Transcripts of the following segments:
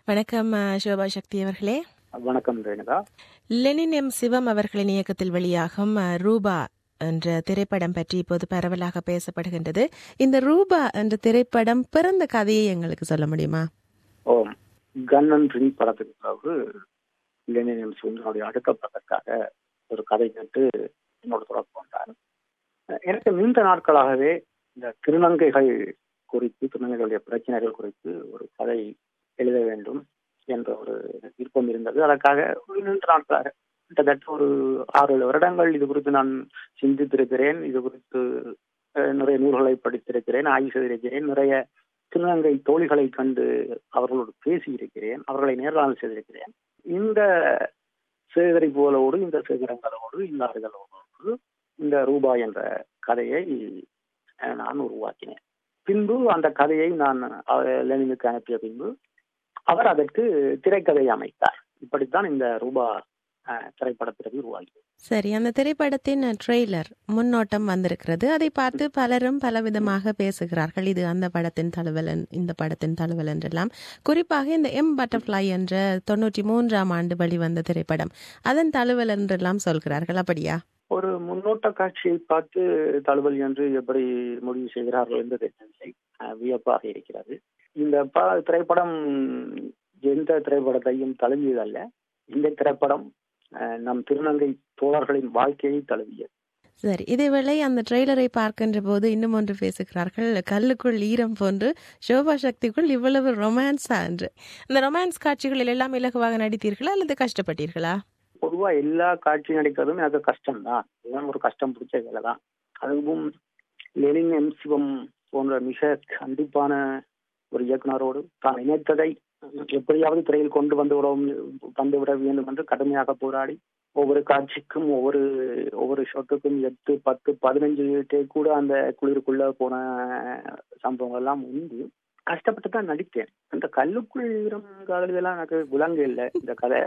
வணக்கம் அஹ், சோபா சக்தி அவர்களே வணக்கம் ரேணுகா லெனின் எம் சிவம் அவர்களின் இயக்கத்தில் வெளியாகும் அஹ், ரூபா என்ற திரைப்படம் பற்றி இப்போது பரவலாக பேசப்படுகின்றது இந்த ரூபா என்ற திரைப்படம் பிறந்த கதையை எங்களுக்கு சொல்ல முடியுமா ஓம் கண்ணன் ரிங் படத்துக்கு பிறகு லெனின் சுந்தரனுடைய அடுத்த படத்திற்காக ஒரு கதை கேட்டு என்னோட தொடர்பு கொண்டார் எனக்கு நீண்ட நாட்களாகவே இந்த திருநங்கைகள் குறித்து திருநங்கைகளுடைய பிரச்சனைகள் குறித்து ஒரு கதை எழுத வேண்டும் என்ற ஒரு விருப்பம் இருந்தது அதற்காக ஒரு நீண்ட நாட்களாக கிட்டத்தட்ட ஒரு ஆறு ஏழு வருடங்கள் இது குறித்து நான் சிந்தித்திருக்கிறேன் இது குறித்து அஹ், நிறைய நூல்களை படித்திருக்கிறேன் ஆய்வு செய்திருக்கிறேன் நிறைய திருநங்கை தோழிகளை கண்டு அவர்களோடு பேசியிருக்கிறேன் அவர்களை நேர்காணல் செய்திருக்கிறேன் இந்த சேகரிப்புகளோடு இந்த சேகரங்களோடு இந்த அறிதலோடு இந்த ரூபாய் என்ற கதையை அஹ், நான் உருவாக்கினேன் பின்பு அந்த கதையை நான் அவர் லெனினுக்கு அனுப்பிய பின்பு அவர் அதற்கு திரைக்கதை அமைத்தார் இப்படித்தான் இந்த ரூபா அஹ், திரைப்படத்திற்கு உருவாகி சரி அந்த திரைப்படத்தின் ட்ரெய்லர் முன்னோட்டம் வந்திருக்கிறது அதை பார்த்து பலரும் பலவிதமாக பேசுகிறார்கள் இது அந்த படத்தின் தழுவலன் இந்த படத்தின் தழுவல் என்றெல்லாம் குறிப்பாக இந்த எம் பட்டர்ஃப்ளை என்ற தொண்ணூற்றி மூன்றாம் ஆண்டு வெளிவந்த திரைப்படம் அதன் தழுவல் என்றெல்லாம் சொல்கிறார்கள் அப்படியா ஒரு முன்னோட்ட காட்சியை பார்த்து தழுவல் என்று எப்படி முடிவு செய்கிறார்கள் என்று தெரியவில்லை அஹ் வியப்பாக இருக்கிறது இந்த ப- திரைப்படம் எந்த திரைப்படத்தையும் தழுவியதல்ல இந்த திரைப்படம் அஹ், நம் திருநங்கை தோழர்களின் வாழ்க்கையை தழுவியது சரி இதேவேளை அந்த ட்ரெய்லரை பார்க்கின்ற போது இன்னும் ஒன்று பேசுகிறார்கள் கல்லுக்குள் ஈரம் போன்று சோபா சக்திக்குள் இவ்வளவு ரொமான்ஸா என்று இந்த ரொமான்ஸ் காட்சிகளில் எல்லாம் இலகுவாக நடித்தீர்களா அல்லது கஷ்டப்பட்டீர்களா பொதுவா எல்லா காட்சி நடிக்கிறதும் எனக்கு கஷ்டம்தான் இதுதான் ஒரு கஷ்டம் பிடிச்ச வேலை தான் அதுவும் லெனின் எம் சிவம் போன்ற மிக கண்டிப்பான ஒரு இயக்குனரோடு தான் நினைத்ததை எப்படியாவது திரையில் கொண்டு வந்து விட வந்து விட வேண்டும் என்று கடுமையாக போராடி ஒவ்வொரு காட்சிக்கும் ஒவ்வொரு ஒவ்வொரு ஷாட்டுக்கும் எட்டு பத்து பதினஞ்சு டேக் கூட அந்த குளிருக்குள்ள போன சம்பவங்கள் எல்லாம் உண்டு கஷ்டப்பட்டு தான் நடித்தேன் அந்த கல்லுக்குள் ஈரம் காதல் இதெல்லாம் எனக்கு விளங்க இல்லை இந்த கதை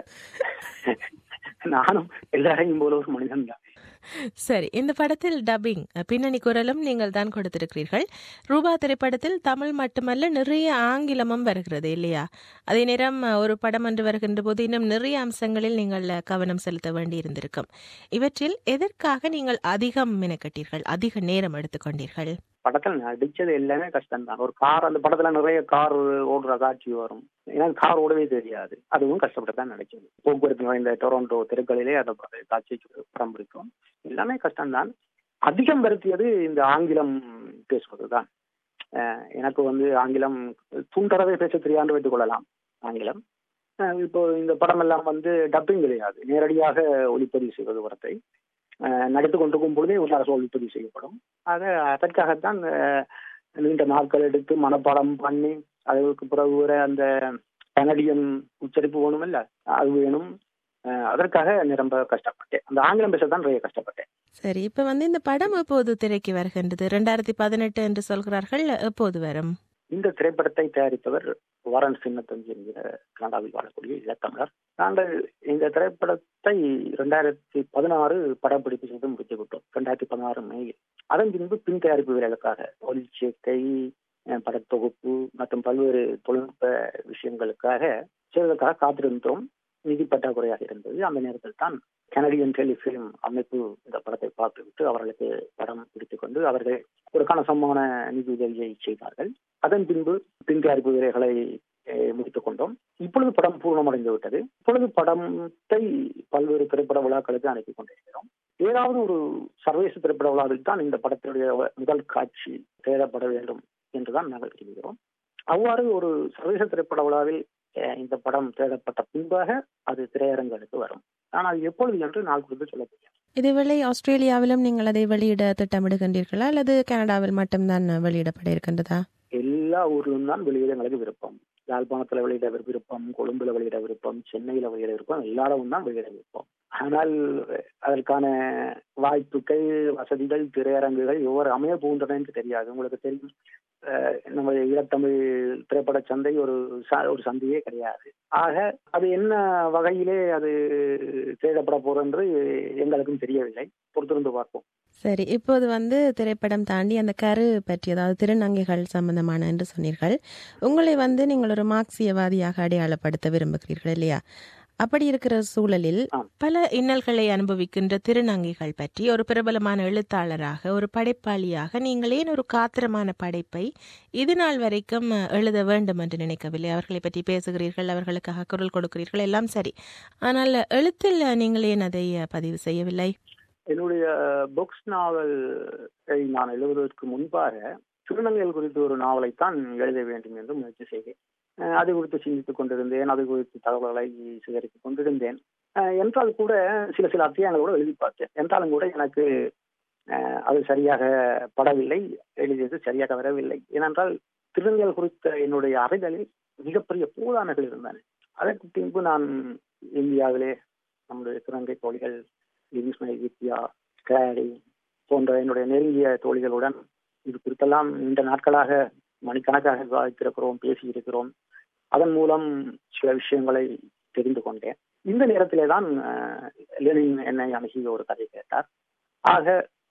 நானும் எல்லாரையும் போல ஒரு மனிதன் தான் சரி இந்த படத்தில் டப்பிங் பின்னணி குரலும் நீங்கள் தான் கொடுத்திருக்கிறீர்கள் ரூபா திரைப்படத்தில் தமிழ் மட்டுமல்ல நிறைய ஆங்கிலமும் வருகிறது இல்லையா அதே நேரம் ஒரு படம் என்று வருகின்ற போது இன்னும் நிறைய அம்சங்களில் நீங்கள் கவனம் செலுத்த வேண்டி இருந்திருக்கும் இவற்றில் எதற்காக நீங்கள் அதிகம் மெனக்கட்டீர்கள் அதிக நேரம் எடுத்துக்கொண்டீர்கள் படத்துல நடிச்சது எல்லாமே கஷ்டம் தான் ஒரு கார் அந்த படத்துல நிறைய கார் ஓடுற காட்சி வரும் எனக்கு கார் ஓடவே தெரியாது அதுவும் கஷ்டப்பட்டு தான் நடிச்சது போக்குவரத்து நிறைந்த டொரண்டோ தெருக்களிலே அந்த பட- காட்சிக்கு படம் பிடிக்கும் எல்லாமே கஷ்டம்தான் அதிகம் வருத்தியது இந்த ஆங்கிலம் பேசுவதுதான் அஹ் எனக்கு வந்து ஆங்கிலம் துண்டறவே பேச தெரியாண்டு வைத்துக் கொள்ளலாம் ஆங்கிலம் அஹ் இப்போ இந்த படம் எல்லாம் வந்து டப்பிங் கிடையாது நேரடியாக ஒளிப்பதிவு செய்வது படத்தை அஹ் நடித்துக் கொண்டிருக்கும் பொழுதே ஒரு அரசு ஒளிப்பதிவு செய்யப்படும் ஆக அதற்காகத்தான் அஹ், நீண்ட நாட்கள் எடுத்து மனப்பாடம் பண்ணி அதுக்கு பிறகு வர அந்த கனடியன் உச்சரிப்பு வேணுமில்ல அது வேணும் அஹ், அதற்காக நிரம்ப கஷ்டப்பட்டேன் அந்த ஆங்கிலம் பேச தான் நிறைய கஷ்டப்பட்டேன் சரி இப்ப வந்து இந்த படம் எப்போது திரைக்கு வருகின்றது ரெண்டாயிரத்தி பதினெட்டு என்று சொல்கிறார்கள் எப்போது வரும் இந்த திரைப்படத்தை தயாரித்தவர் வரன் சின்னத்தஞ்சி என்கிற கனடாவில் வாழக்கூடிய இளத்தமிழர் நாங்கள் இந்த திரைப்படத்தை ரெண்டாயிரத்தி பதினாறு படப்பிடிப்பு செய்து முடித்து விட்டோம் ரெண்டாயிரத்தி பதினாறு மேயில் அதன் பின்பு பின் தயாரிப்பு வேலைகளுக்காக ஒலி சேர்க்கை அஹ், படத்தொகுப்பு மற்றும் பல்வேறு தொழில்நுட்ப விஷயங்களுக்காக செய்வதற்காக காத்திருந்தோம் நிதி பற்றாக்குறையாக இருந்தது அந்த நேரத்தில் தான் கனடியன் டெலிஃபிலிம் அமைப்பு இந்த படத்தை பார்த்துவிட்டு அவர்களுக்கு படம் பிடித்துக் கொண்டு அவர்கள் ஒரு கனசமான நிதி உதவியை செய்தார்கள் அதன் பின்பு பின் தயாரிப்பு வேலைகளை அஹ், முடித்துக் கொண்டோம் இப்பொழுது படம் பூர்ணமடைந்து விட்டது இப்பொழுது படத்தை பல்வேறு திரைப்பட விழாக்களுக்கு அனுப்பி கொண்டிருக்கிறோம் ஏதாவது ஒரு சர்வதேச திரைப்பட விழாவில் தான் இந்த படத்தினுடைய முதல் காட்சி தேடப்பட வேண்டும் என்றுதான் நாங்கள் விரும்புகிறோம் அவ்வாறு ஒரு சர்வதேச திரைப்பட விழாவில் அஹ், இந்த படம் தேடப்பட்ட பின்பாக அது திரையரங்களுக்கு வரும் ஆனால் எப்பொழுது என்று நாள் குறித்து சொல்ல முடியாது இதேவேளை ஆஸ்திரேலியாவிலும் நீங்கள் அதை வெளியிட திட்டமிடுகின்றீர்களா அல்லது கனடாவில் மட்டும்தான் வெளியிடப்பட இருக்கின்றதா எல்லா ஊரிலும் தான் வெளியிட எங்களுக்கு விருப்பம் யாழ்ப்பாணத்துல வெளியிட விருப்பம் கொழும்புல வெளியிட விருப்பம் சென்னையில வெளியிட விருப்பம் எல்லாரும் தான் வெளியிட விருப்பம் ஆனால் அதற்கான வாய்ப்புகள் வசதிகள் திரையரங்குகள் எவ்வாறு அமைய போகின்றன என்று தெரியாது உங்களுக்கு தெரியும் அஹ் நம்ம ஈழத்தமிழ் திரைப்பட சந்தை ஒரு ச- ஒரு சந்தையே கிடையாது ஆக அது என்ன வகையிலே அது தேடப்பட போறது என்று எங்களுக்கும் தெரியவில்லை பொறுத்திருந்து பார்ப்போம் சரி இப்போது வந்து திரைப்படம் தாண்டி அந்த கரு பற்றி அதாவது திருநங்கைகள் சம்பந்தமான என்று சொன்னீர்கள் உங்களை வந்து நீங்கள் ஒரு மார்க்சியவாதியாக அடையாளப்படுத்த விரும்புகிறீர்கள் இல்லையா அப்படி இருக்கிற சூழலில் பல இன்னல்களை அனுபவிக்கின்ற திருநங்கைகள் பற்றி ஒரு பிரபலமான எழுத்தாளராக ஒரு படைப்பாளியாக நீங்கள் ஏன் ஒரு காத்திரமான படைப்பை இது நாள் வரைக்கும் எழுத வேண்டும் என்று நினைக்கவில்லை அவர்களை பற்றி பேசுகிறீர்கள் அவர்களுக்காக குரல் கொடுக்கிறீர்கள் எல்லாம் சரி ஆனால் எழுத்தில் நீங்கள் ஏன் அதை பதிவு செய்யவில்லை என்னுடைய புக்ஸ் நாவலை நான் எழுதுவதற்கு முன்பாக திருநங்கைகள் குறித்து ஒரு நாவலைத்தான் எழுத வேண்டும் என்று முயற்சி செய்தேன் அது குறித்து சிந்தித்துக் கொண்டிருந்தேன் அது குறித்து தகவல்களை சேகரித்துக் கொண்டிருந்தேன் என்றால் கூட சில சில அத்தியாயங்களோடு எழுதி பார்த்தேன் என்றாலும் கூட எனக்கு அது சரியாக படவில்லை எழுதியது சரியாக வரவில்லை ஏனென்றால் திருநங்கைகள் குறித்த என்னுடைய அறிதலில் மிகப்பெரிய பூதானங்கள் இருந்தன அதற்கு பின்பு நான் இந்தியாவிலே நம்முடைய திருநங்கை தோழிகள் லிவிஸ்மய் வித்யா ஸ்கிராடி போன்ற என்னுடைய நெருங்கிய தோழிகளுடன் இது குறித்தெல்லாம் நீண்ட நாட்களாக மணிக்கணக்காக விவாதித்திருக்கிறோம் பேசியிருக்கிறோம் அதன் மூலம் சில விஷயங்களை தெரிந்து கொண்டேன் இந்த நேரத்திலே தான் லெனின் என்னை அணுகி ஒரு கதை கேட்டார் ஆக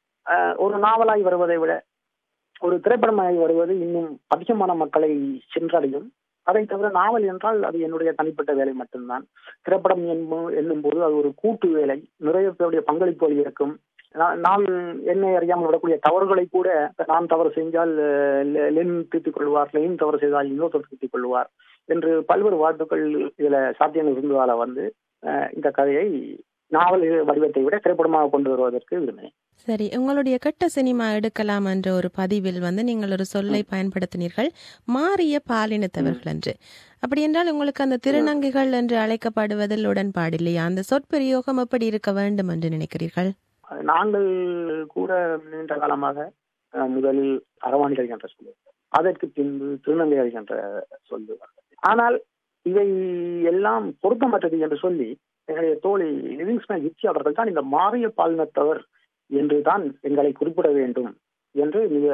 ஒரு நாவலாய் வருவதை விட ஒரு திரைப்படமாய் வருவது இன்னும் அதிகமான மக்களை சென்றடையும் அதை தவிர நாவல் என்றால் அது என்னுடைய தனிப்பட்ட வேலை மட்டும்தான் திரைப்படம் என்னும் போது அது ஒரு கூட்டு வேலை நிறைய பேருடைய பங்களிப்பு இருக்கும் நான் என்னை அறியாமல் விடக்கூடிய தவறுகளை கூட நான் தவறு செஞ்சால் லென் திருத்திக் கொள்வார் லெனின் தவறு செய்தால் இன்னொருத்தர் திருத்திக் கொள்வார் என்று பல்வேறு வாழ்த்துக்கள் இதுல சாத்தியம் இருந்ததால வந்து இந்த கதையை நாவல் வடிவத்தை விட திரைப்படமாக கொண்டு வருவதற்கு விரும்பினேன் சரி உங்களுடைய கட்ட சினிமா எடுக்கலாம் என்ற ஒரு பதிவில் வந்து நீங்கள் ஒரு சொல்லை பயன்படுத்தினீர்கள் மாறிய பாலினத்தவர்கள் என்று அப்படி என்றால் உங்களுக்கு அந்த திருநங்கைகள் என்று அழைக்கப்படுவதில் உடன்பாடு இல்லையா அந்த சொற்பிரயோகம் எப்படி இருக்க வேண்டும் என்று நினைக்கிறீர்கள் நாங்கள் கூட நீண்ட காலமாக முதலில் அரவாணிகள் என்ற சொல்லுவோம் அதற்கு பின்பு திருநங்கைகள் என்ற சொல்லுவார்கள் ஆனால் இவை எல்லாம் பொருத்தமற்றது என்று சொல்லி என்னுடைய தோழி லிவிங்ஸ்மேன் ஹிச்சி அவர்கள் தான் இந்த மாறிய பாலினத்தவர் என்று தான் எங்களை குறிப்பிட வேண்டும் என்று மிக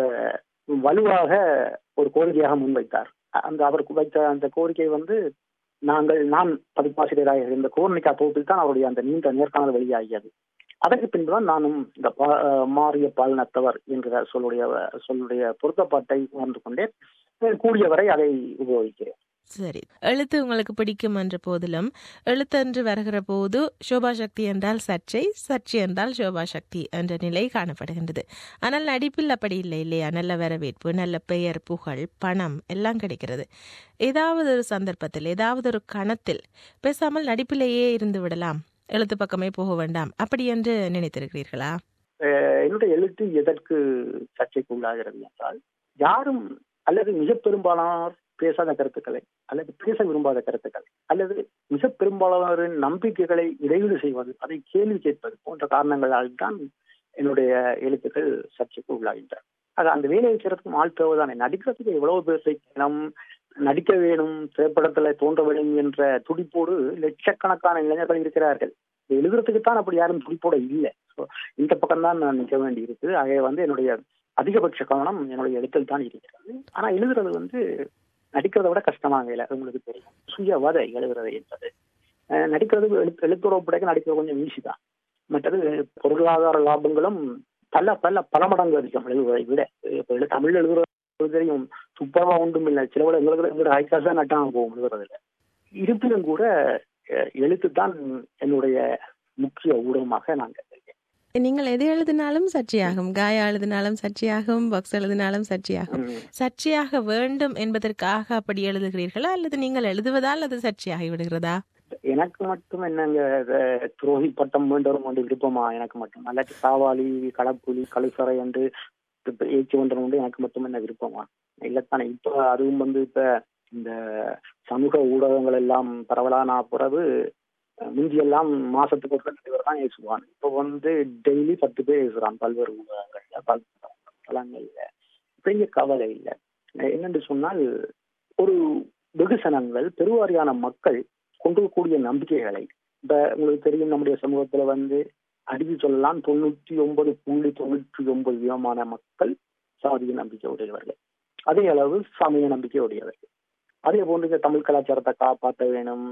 வலுவாக ஒரு கோரிக்கையாக முன்வைத்தார் அந்த அவர் வைத்த அந்த கோரிக்கை வந்து நாங்கள் நான் பதிப்பாசிரியராக இருந்த கோர்னிகா தொகுப்பில் தான் அவருடைய அந்த நீண்ட நேர்காணல் வெளியாகியது அதற்கு பின்புதான் நானும் இந்த மாறிய பாலினத்தவர் என்ற சொல்லுடைய சொல்லுடைய பொருத்தப்பாட்டை உணர்ந்து கொண்டேன் கூடியவரை அதை உபயோகிக்கிறேன் சரி எழுத்து உங்களுக்கு பிடிக்கும் என்ற போதிலும் எழுத்தென்று வருகிற போது சோபா சக்தி என்றால் சர்ச்சை சர்ச்சை என்றால் சோபா சக்தி என்ற நிலை காணப்படுகின்றது ஆனால் நடிப்பில் அப்படி இல்லை இல்லையா நல்ல வரவேற்பு நல்ல பெயர் புகழ் பணம் எல்லாம் கிடைக்கிறது ஏதாவது ஒரு சந்தர்ப்பத்தில் ஏதாவது ஒரு கணத்தில் பேசாமல் நடிப்பிலேயே இருந்து விடலாம் எழுத்து பக்கமே போக வேண்டாம் அப்படி என்று நினைத்திருக்கிறீர்களா என்னுடைய எழுத்து எதற்கு சர்ச்சைக்கு உள்ளாகிறது என்றால் யாரும் அல்லது மிக பெரும்பாலானோர் பேசாத கருத்துக்களை அல்லது பேச விரும்பாத கருத்துக்கள் அல்லது மிக பெரும்பாலானோரின் நம்பிக்கைகளை இடையூறு செய்வது அதை கேள்வி கேட்பது போன்ற காரணங்களால் தான் என்னுடைய எழுத்துக்கள் சர்ச்சைக்கு உள்ளாகின்றன ஆக அந்த வேலையை செய்யறதுக்கும் ஆள் தேவைதானே நடிக்கிறதுக்கு எவ்வளவு பேர் நம் நடிக்க வேணும் திரைப்படத்துல தோன்ற வேண்டும் என்ற துடிப்போடு லட்சக்கணக்கான இளைஞர்கள் இருக்கிறார்கள் எழுதுறதுக்கு தான் அப்படி யாரும் துடிப்போட இல்லை இந்த பக்கம் தான் நான் நிற்க வேண்டி இருக்குது ஆகவே வந்து என்னுடைய அதிகபட்ச கவனம் என்னுடைய எழுத்தில் தான் இருக்கிறது ஆனா எழுதுறது வந்து நடிக்கிறத விட கஷ்டமாக இல்லை உங்களுக்கு தெரியும் சுயவதை எழுதுறது என்பது நடிக்கிறது எழுத்து எழுத்துறவு படைக்க நடிக்கிறது கொஞ்சம் ஈஸி தான் மற்றது பொருளாதார லாபங்களும் பல பல பல மடங்கு அதிகம் எழுதுவதை விட இப்போ தமிழ் எழுதுறது தெரியும் துப்பரவா ஒன்றும் இல்லை சில விட எங்களுக்கு எங்களோட ஹைகாஸ் தான் நட்டாங்க போகும் எழுதுறதுல இருப்பினும் கூட எழுத்து தான் என்னுடைய முக்கிய ஊடகமாக நான் கருதுகிறேன் நீங்கள் எது எழுதினாலும் சர்ச்சையாகும் காயா எழுதினாலும் சர்ச்சையாகும் பாக்ஸ் எழுதினாலும் சர்ச்சையாகும் சர்ச்சையாக வேண்டும் என்பதற்காக அப்படி எழுதுகிறீர்களா அல்லது நீங்கள் எழுதுவதால் அது சர்ச்சையாகி விடுகிறதா எனக்கு மட்டும் என்னங்க துரோகி பட்டம் வேண்டும் என்று விருப்பமா எனக்கு மட்டும் அல்லாட்டி காவாலி களப்புலி கழுசறை என்று ஏற்றி ஒன்றன் உண்டு எனக்கு மட்டும் என்ன விருப்பமா இல்லத்தானே இப்ப அதுவும் வந்து இப்ப இந்த சமூக ஊடகங்கள் எல்லாம் பரவலான பிறகு முந்தியெல்லாம் மாசத்துக்கு ஒரு தலைவர் தான் பேசுவான் இப்போ வந்து டெய்லி பத்து பேர் பேசுறான் பல்வேறு ஊடகங்கள்ல பல்வேறு தளங்கள்ல பெரிய கவலை இல்லை என்னென்று சொன்னால் ஒரு வெகுசனங்கள் பெருவாரியான மக்கள் கொண்டிருக்கக்கூடிய நம்பிக்கைகளை இப்ப உங்களுக்கு தெரியும் நம்முடைய சமூகத்துல வந்து அடித்து சொல்லலாம் தொண்ணூற்றி ஒன்பது புள்ளி தொண்ணூற்றி ஒன்பது விதமான மக்கள் சாதிய நம்பிக்கை உடையவர்கள் அதே அளவு சமய நம்பிக்கை உடையவர்கள் அதே போன்று இந்த தமிழ் கலாச்சாரத்தை காப்பாற்ற வேணும்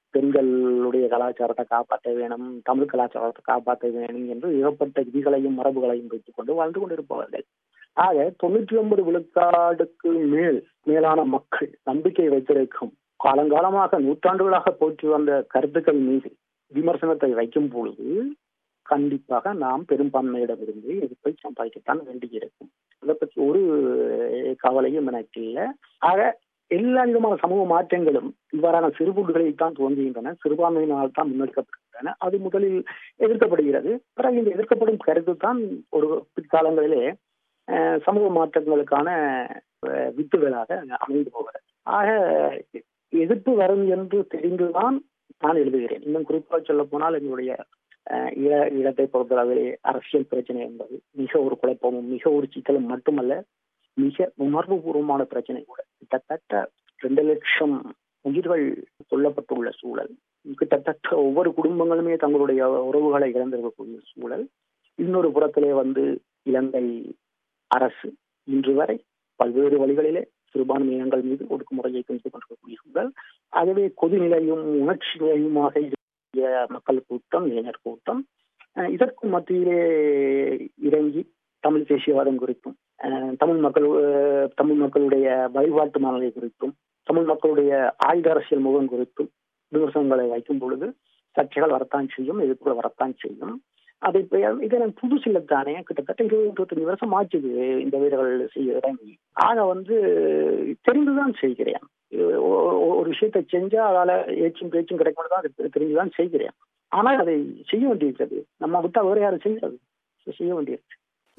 பெண்களுடைய கலாச்சாரத்தை காப்பாற்ற வேணும் தமிழ் கலாச்சாரத்தை காப்பாற்ற வேணும் என்று ஏகப்பட்ட விதிகளையும் மரபுகளையும் வைத்துக் கொண்டு வாழ்ந்து கொண்டிருப்பவர்கள் ஆக தொண்ணூற்றி ஒன்பது விழுக்காடுக்கு மேல் மேலான மக்கள் நம்பிக்கை வைத்திருக்கும் காலங்காலமாக நூற்றாண்டுகளாக போற்றி வந்த கருத்துக்கள் மீது விமர்சனத்தை வைக்கும் பொழுது கண்டிப்பாக நாம் பெரும்பான்மையிடமிருந்து எதிர்ப்பை சம்பாதிக்கத்தான் வேண்டியிருக்கும் அதை பற்றி ஒரு கவலையும் எனக்கு இல்லை ஆக எல்லா விதமான சமூக மாற்றங்களும் இவ்வாறான சிறுபுண்டுகளில் தான் துவங்குகின்றன சிறுபான்மையினால் தான் முன்னெடுக்கப்படுகின்றன அது முதலில் எதிர்க்கப்படுகிறது பிறகு இந்த எதிர்க்கப்படும் கருத்து தான் ஒரு பிற்காலங்களிலே சமூக மாற்றங்களுக்கான வித்துகளாக அமைந்து போகிறது ஆக எதிர்ப்பு வரும் என்று தெரிந்துதான் நான் எழுதுகிறேன் இன்னும் குறிப்பாக சொல்ல போனால் எங்களுடைய இடத்தை பொறுத்தளவில் அரசியல் பிரச்சனை என்பது மிக ஒரு குழப்பமும் மிக ஒரு சிக்கலும் மட்டுமல்ல மிக உணர்வு பூர்வமான பிரச்சனை கூட கிட்டத்தட்ட ரெண்டு லட்சம் உயிர்கள் கொல்லப்பட்டுள்ள சூழல் கிட்டத்தட்ட ஒவ்வொரு குடும்பங்களுமே தங்களுடைய உறவுகளை இழந்திருக்கக்கூடிய சூழல் இன்னொரு புறத்திலே வந்து இலங்கை அரசு இன்று வரை பல்வேறு வழிகளிலே சிறுபான்மையினங்கள் மீது ஒடுக்குமுறையை கொண்டு கொண்டிருக்கக்கூடிய சூழல் ஆகவே கொதிநிலையும் உணர்ச்சி நிலையுமாக மக்கள் கூட்டம் இளைஞர் கூட்டம் இதற்கு மத்தியிலே இறங்கி தமிழ் தேசியவாதம் குறித்தும் தமிழ் மக்கள் தமிழ் மக்களுடைய வழிபாட்டு மனதை குறித்தும் தமிழ் மக்களுடைய ஆயுத அரசியல் முகம் குறித்தும் விமர்சனங்களை வைக்கும் பொழுது சர்ச்சைகள் வரத்தான் செய்யும் எதிர்ப்புகள் வரத்தான் செய்யும் அதை இதன் புதுசில தானே கிட்டத்தட்ட இருபது இருபத்தஞ்சு வருஷம் ஆச்சுது இந்த வீரர்கள் செய்ய இறங்கி ஆக வந்து தெரிந்துதான் செய்கிறேன் ஒரு விஷயத்தை செஞ்சா அதால ஏச்சும் பேச்சும் கிடைக்கும் தான் தெரிஞ்சுதான் செய்கிறேன் ஆனால் அதை செய்ய வேண்டியிருக்கிறது நம்ம விட்டா வேற யாரும் செய்யறது செய்ய வேண்டியிருக்கு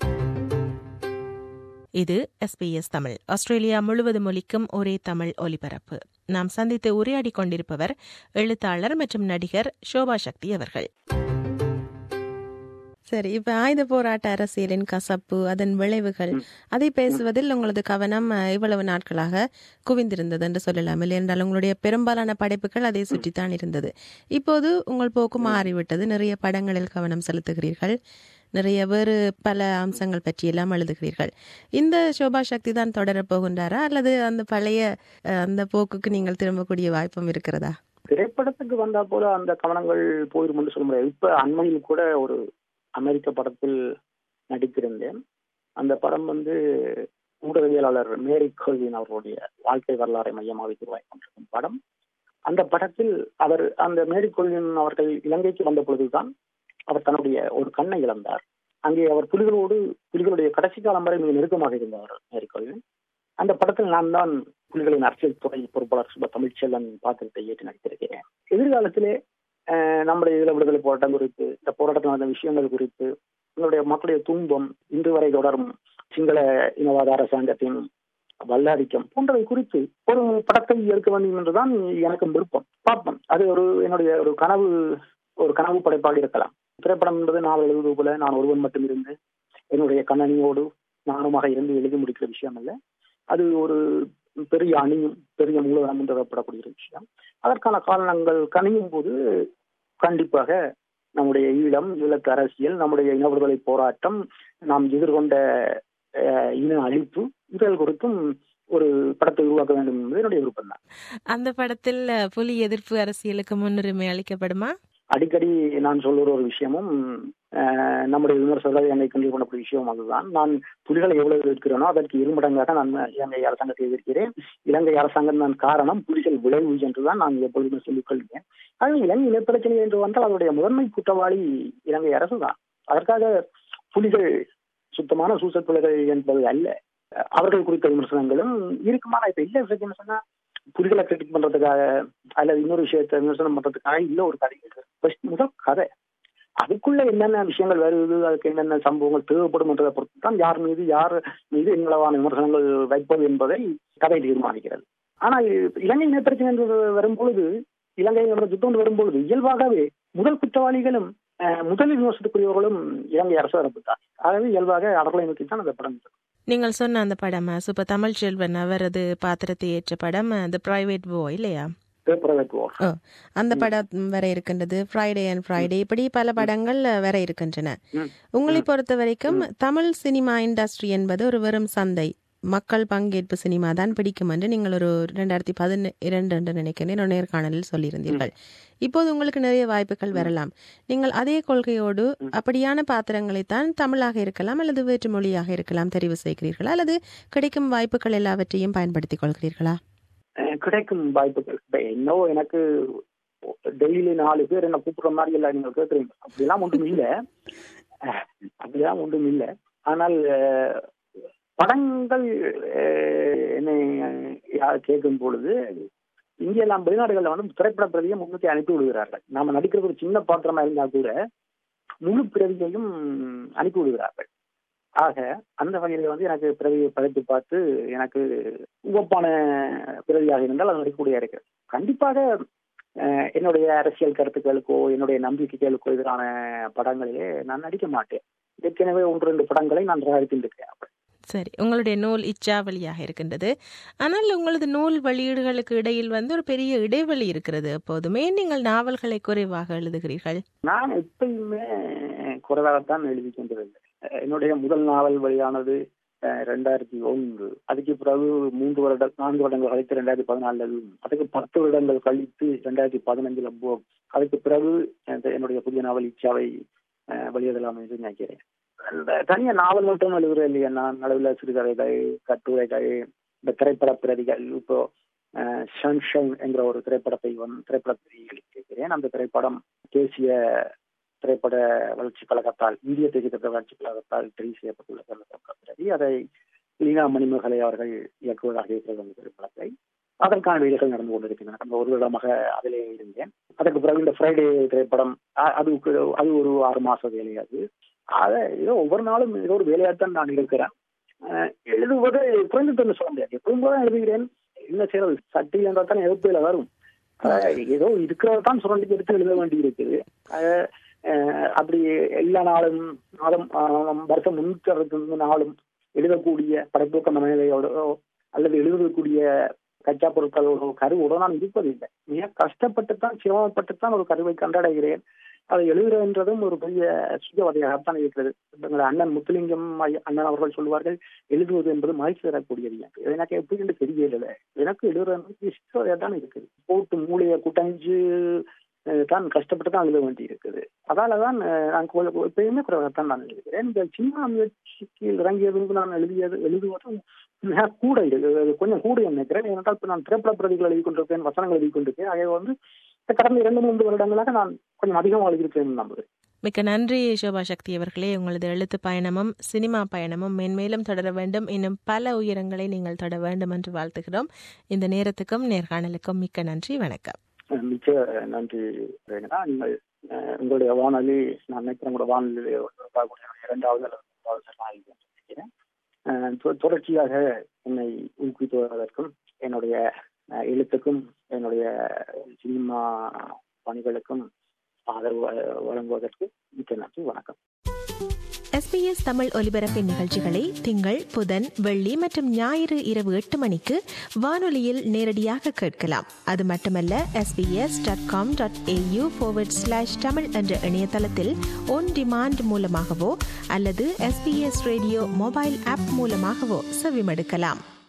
இது எஸ்பிஎஸ் தமிழ் ஆஸ்திரேலியா முழுவதும் ஒலிக்கும் ஒரே தமிழ் ஒலிபரப்பு நாம் சந்தித்து உரையாடி கொண்டிருப்பவர் எழுத்தாளர் மற்றும் நடிகர் சோபா சக்தி அவர்கள் சரி இப்ப ஆயுத போராட்ட அரசியலின் கசப்பு அதன் விளைவுகள் அதை பேசுவதில் உங்களது கவனம் இவ்வளவு நாட்களாக குவிந்திருந்தது என்று சொல்லலாம் இல்லை என்றால் உங்களுடைய பெரும்பாலான படைப்புகள் அதை சுற்றித்தான் இருந்தது இப்போது உங்கள் போக்கு மாறிவிட்டது நிறைய படங்களில் கவனம் செலுத்துகிறீர்கள் நிறைய வேறு பல அம்சங்கள் பற்றியெல்லாம் எழுதுகிறீர்கள் இந்த சோபா சக்தி தான் தொடரப் போகின்றாரா அல்லது அந்த பழைய அந்த போக்குக்கு நீங்கள் திரும்பக்கூடிய வாய்ப்பும் இருக்கிறதா திரைப்படத்துக்கு வந்தா போல அந்த கவனங்கள் போயிரும் சொல்ல முடியாது இப்ப அண்மையில் கூட ஒரு அமெரிக்க படத்தில் நடித்திருந்தேன் அந்த படம் வந்து ஊடகவியலாளர் மேரி கோல்வின் அவர்களுடைய வாழ்க்கை வரலாறை மையமாக வைத்து உருவாக்கி படம் அந்த படத்தில் அவர் அந்த மேரி கோல்வின் அவர்கள் இலங்கைக்கு வந்த பொழுதுதான் அவர் தன்னுடைய ஒரு கண்ணை இழந்தார் அங்கே அவர் புலிகளோடு புலிகளுடைய கடைசி காலம் வரை மிக நெருக்கமாக இருந்தவர் மேரி கோல்வின் அந்த படத்தில் நான் தான் புலிகளின் அரசியல் துறை பொறுப்பாளர் சுப தமிழ்ச்செல்வன் பாத்திரத்தை ஏற்று நடித்திருக்கிறேன் எதிர்காலத்திலே நம்முடைய இதில் விடுதலை போராட்டம் குறித்து இந்த போராட்டத்தில் நடந்த விஷயங்கள் குறித்து எங்களுடைய மக்களுடைய துன்பம் இன்று வரை தொடரும் சிங்கள இனவாத அரசாங்கத்தின் வல்லாதிக்கம் போன்றவை குறித்து ஒரு படத்தை எடுக்க வேண்டும் என்றுதான் எனக்கு விருப்பம் பார்ப்போம் அது ஒரு என்னுடைய ஒரு கனவு ஒரு கனவு படைப்பாக இருக்கலாம் திரைப்படம் என்பது நான் எழுதுவது போல நான் ஒருவன் மட்டும் இருந்து என்னுடைய கண்ணனியோடு நானுமாக இருந்து எழுதி முடிக்கிற விஷயம் அல்ல அது ஒரு பெரிய அணியும் பெரிய மூலதனம் என்று வரப்படக்கூடிய ஒரு விஷயம் அதற்கான காரணங்கள் கணியும் போது கண்டிப்பாக நம்முடைய ஈழம் ஈழத்து அரசியல் நம்முடைய இன விடுதலை போராட்டம் நாம் எதிர்கொண்ட இன அழிப்பு இதழ் குறித்தும் ஒரு படத்தை உருவாக்க வேண்டும் என்பது என்னுடைய விருப்பம் தான் அந்த படத்தில் புலி எதிர்ப்பு அரசியலுக்கு முன்னுரிமை அளிக்கப்படுமா அடிக்கடி நான் சொல்லுற ஒரு விஷயமும் நம்முடைய விமர்சகர்கள் என்னை கண்டிப்பாக பண்ணக்கூடிய விஷயம் அதுதான் நான் புலிகளை எவ்வளவு எதிர்க்கிறேனோ அதற்கு இருமடங்காக நான் இலங்கை அரசாங்கத்தை எதிர்க்கிறேன் இலங்கை அரசாங்கம் தான் காரணம் புலிகள் விளைவு என்றுதான் நான் எப்பொழுதுமே சொல்லிக் கொள்கிறேன் அது இலங்கை இனப்பிரச்சனை என்று வந்தால் அதனுடைய முதன்மை குற்றவாளி இலங்கை அரசு தான் அதற்காக புலிகள் சுத்தமான சூசல் புலிகள் என்பது அல்ல அவர்கள் குறித்த விமர்சனங்களும் இருக்குமான இப்ப இல்ல பிரச்சனை சொன்னா புலிகளை கிரிட்டிக் பண்றதுக்காக அல்லது இன்னொரு விஷயத்தை விமர்சனம் பண்றதுக்காக இல்ல ஒரு கதை முதல் கதை அதுக்குள்ள என்னென்ன விஷயங்கள் வருது அதுக்கு என்னென்ன சம்பவங்கள் தேவைப்படும் என்றதை பொறுத்து தான் யார் மீது யார் மீது எங்களவான விமர்சனங்கள் வைப்பது என்பதை கதை தீர்மானிக்கிறது ஆனால் இலங்கை இனப்பிரச்சனை என்று வரும்பொழுது இலங்கை யுத்தம் வரும்பொழுது இயல்பாகவே முதல் குற்றவாளிகளும் முதலில் விமர்சனத்துக்குரியவர்களும் இலங்கை அரசு தரப்புத்தான் ஆகவே இயல்பாக அவர்களை நோக்கி தான் அந்த படம் நீங்கள் சொன்ன அந்த படம் சுப்ப தமிழ் செல்வன் அவரது பாத்திரத்தை ஏற்ற படம் த பிரைவேட் வோ இல்லையா அந்த படம் வர இருக்கின்றது ஃப்ரைடே அண்ட் ஃப்ரைடே இப்படி பல படங்கள் வர இருக்கின்றன உங்களை பொறுத்த வரைக்கும் தமிழ் சினிமா இண்டஸ்ட்ரி என்பது ஒரு வெறும் சந்தை மக்கள் பங்கேற்பு சினிமா தான் பிடிக்கும் என்று நீங்கள் ஒரு ரெண்டாயிரத்தி பதினெ இரண்டு என்று நினைக்கிறேன் ஒரு நேர்காணலில் சொல்லியிருந்தீர்கள் இப்போது உங்களுக்கு நிறைய வாய்ப்புகள் வரலாம் நீங்கள் அதே கொள்கையோடு அப்படியான பாத்திரங்களைத்தான் தமிழாக இருக்கலாம் அல்லது வேற்று மொழியாக இருக்கலாம் தெரிவு செய்கிறீர்களா அல்லது கிடைக்கும் வாய்ப்புகள் எல்லாவற்றையும் பயன்படுத்திக் கொள்கிறீர்களா அஹ் கிடைக்கும் வாய்ப்புகள் இப்ப என்னவோ எனக்கு டெய்லி நாலு பேர் என்ன கூப்பிடுற மாதிரி எல்லாம் நீங்க கேட்குறீங்க அப்படிலாம் ஒன்றும் இல்ல அஹ் அப்படிலாம் ஒன்றும் இல்ல ஆனால் அஹ், படங்கள் அஹ், என்னை யார் கேட்கும் பொழுது இங்கெல்லாம் வெளிநாடுகளில் வந்து திரைப்பட பிரதியை முன்னுக்கு அனுப்பி விடுகிறார்கள் நாம நடிக்கிறது ஒரு சின்ன பாத்திரமா இருந்தா கூட முழு பிரதியையும் அனுப்பி விடுகிறார்கள் ஆக அந்த வகையில வந்து எனக்கு பிறவியை படைத்து பார்த்து எனக்கு உவப்பான பிறவியாக இருந்தால் அது நடிக்கக்கூடிய இருக்கு கண்டிப்பாக அஹ், என்னுடைய அரசியல் கருத்துக்களுக்கோ என்னுடைய நம்பிக்கைகளுக்கோ எதிரான படங்களிலே நான் நடிக்க மாட்டேன் ஏற்கனவே ஒன்று ரெண்டு படங்களை நான் தயாரித்திருக்கிறேன் சரி உங்களுடைய நூல் இச்சாவளியாக இருக்கின்றது ஆனால் உங்களது நூல் வெளியீடுகளுக்கு இடையில் வந்து ஒரு பெரிய இடைவெளி இருக்கிறது எப்போதுமே நீங்கள் நாவல்களை குறைவாக எழுதுகிறீர்கள் நான் எப்பயுமே குறைவாகத்தான் எழுதி கொண்டிருந்தேன் அஹ், என்னுடைய முதல் நாவல் வெளியானது அஹ், ரெண்டாயிரத்தி ஒன்று அதுக்கு பிறகு மூன்று வருட நான்கு வருடங்கள் கழித்து ரெண்டாயிரத்தி பதினாலுல அதுக்கு பத்து வருடங்கள் கழித்து ரெண்டாயிரத்தி பதினஞ்சுல போ அதுக்கு பிறகு இந்த என்னுடைய புதிய நாவல் இச்சாவை அஹ், வெளியிடலாம் என்று நினைக்கிறேன் அந்த தனியா நாவல் மட்டும் எழுதுறேன் இல்லையா நான் நடுவில் சிறுகதைகள் கட்டுரைகள் இந்த திரைப்பட பிரதிகள் இப்போ சன்ஷைன் என்கிற ஒரு திரைப்படத்தை வந்து திரைப்படத்தை எழுதியிருக்கிறேன் அந்த திரைப்படம் தேசிய திரைப்பட வளர்ச்சி கழகத்தால் இந்திய தேசிய திரைப்பட வளர்ச்சி கழகத்தால் தெரிவு செய்யப்பட்டுள்ள திரைப்பட பிரதி அதை லீனா மணிமகளை அவர்கள் இயக்குவதாக இருக்கிறது அந்த திரைப்படத்தை அதற்கான வேலைகள் நடந்து கொண்டிருக்கின்றன அந்த ஒரு வருடமாக அதிலே இருந்தேன் அதற்கு பிறகு இந்த ஃப்ரைடே திரைப்படம் அ- அதுக்கு அது ஒரு ஆறு மாச வேலை அது அதை ஏதோ ஒவ்வொரு நாளும் ஏதோ ஒரு வேலையாகத்தான் நான் இருக்கிறேன் அஹ் எழுதுவது குறைந்ததுன்னு சொல்ல முடியாது எப்பவும் போல எழுதுகிறேன் என்ன செய்யறது சட்டி என்றால் தான் எதிர்ப்புல வரும் அஹ் ஏதோ இருக்கிறத தான் சுரண்டி எடுத்து எழுத வேண்டி இருக்குது அஹ் அஹ் அப்படி எல்லா நாளும் மாதம் ஆஹ் வருஷம் முன்னூற்றி அறுபத்தி நாளும் எழுதக்கூடிய படைப்பூக்க மனநிலையோடோ அல்லது எழுதக்கூடிய கச்சா பொருட்களோட கருவோட நான் இருப்பதில்லை மிக கஷ்டப்பட்டு தான் சிரமப்பட்டு தான் ஒரு கருவை கண்டடைகிறேன் அதை எழுதுறதுன்றதும் ஒரு பெரிய சுயவதையாகத்தான் இருக்கிறது எங்கள் அண்ணன் முத்துலிங்கம் ஐயா- அண்ணன் அவர்கள் சொல்லுவார்கள் எழுதுவது என்பது மகிழ்ச்சி தரக்கூடியது எனக்கு இது எனக்கு எப்படி என்று தெரியல எனக்கு எழுதுறது இஷ்டம் தான் இருக்குது போட்டு மூளையை குட்டஞ்சு அஹ், தான் கஷ்டப்பட்டு தான் எழுத வேண்டி இருக்குது அதால தான் அஹ், நான் கொ- எப்பயுமே குறைவாகத்தான் நான் எழுதுகிறேன் இந்த சின்ன முயற்சிக்கு இறங்கியதும் நான் எழுதியது எழுதுவதும் மிக கூட இது கொஞ்சம் கூட நினைக்கிறேன் ஏனென்றால் இப்ப நான் திரைப்பட பிரதிகள் எழுதி கொண்டிருக்கேன் வசனங்கள் எழுதி கொண்டிருக்கேன் ஆகவே வந்து இந்த கடந்த இரண்டு மூன்று வருடங்களாக நான் கொஞ்சம் அதிகமாக எழுதியிருக்கேன் நம்புகிறேன் மிக்க நன்றி சோபா சக்தி அவர்களே உங்களது எழுத்து பயணமும் சினிமா பயணமும் மென்மேலும் தொடர வேண்டும் இன்னும் பல உயரங்களை நீங்கள் தொட வேண்டும் என்று வாழ்த்துகிறோம் இந்த நேரத்துக்கும் நேர்காணலுக்கும் மிக்க நன்றி வணக்கம் அஹ் மிக்க நன்றி ரேகனா நீங்கள் அஹ், உங்களுடைய வானொலி நான் நினைக்கிறேன் உங்களோட வானொலி இரண்டாவது அல்லது மூன்றாவது சரணாகி என்று நினைக்கிறேன் அஹ், தொ- தொடர்ச்சியாக என்னை ஊக்குவித்து வருவதற்கும் என்னுடைய அஹ், எழுத்துக்கும் என்னுடைய சினிமா பணிகளுக்கும் ஆதரவு வ- வழங்குவதற்கு மிக்க நன்றி வணக்கம் எஸ்பிஎஸ் தமிழ் ஒலிபரப்பின் நிகழ்ச்சிகளை திங்கள் புதன் வெள்ளி மற்றும் ஞாயிறு இரவு எட்டு மணிக்கு வானொலியில் நேரடியாக கேட்கலாம் அது மட்டுமல்ல SBS dot com dot AU slash Tamil என்ற இணையதளத்தில் ஒன் டிமாண்ட் மூலமாகவோ அல்லது எஸ்பிஎஸ் ரேடியோ மொபைல் ஆப் மூலமாகவோ செவிமடுக்கலாம்